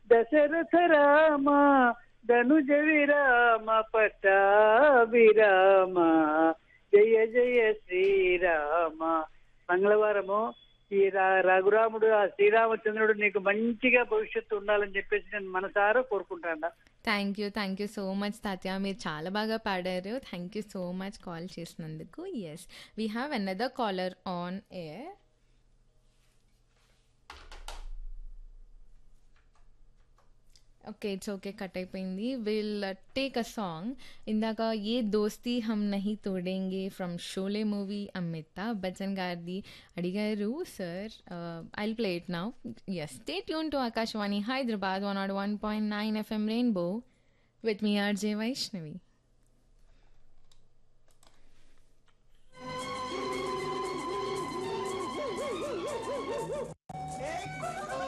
దశరథ రామ ధనుజ విరామ పట్టాభిరామ జయ జయ శ్రీరామ మంగళవారము ఈ రా- రఘురాముడు ఆ శ్రీరామచంద్రుడు నీకు మంచిగా భవిష్యత్తు ఉండాలని చెప్పేసి నేను మనసారా కోరుకుంటాను thank you thank you so much Tatya మీరు చాలా బాగా పాడారు thank you so much call చేసినందుకు yes we have another caller on air okay it's okay cut అయిపోయింది విల్ టేక్ అ సాంగ్ ఇందాక ఏ దోస్తీ హమ్ నహి తోడేంగే ఫ్రమ్ షోలే మూవీ అమితాబ్ బచ్చన్ గారిది అడిగారు sir I'll play it now yes stay tune to Akashvani Hyderabad one not one point nine FM rainbow with me, RJ Vaishnavi.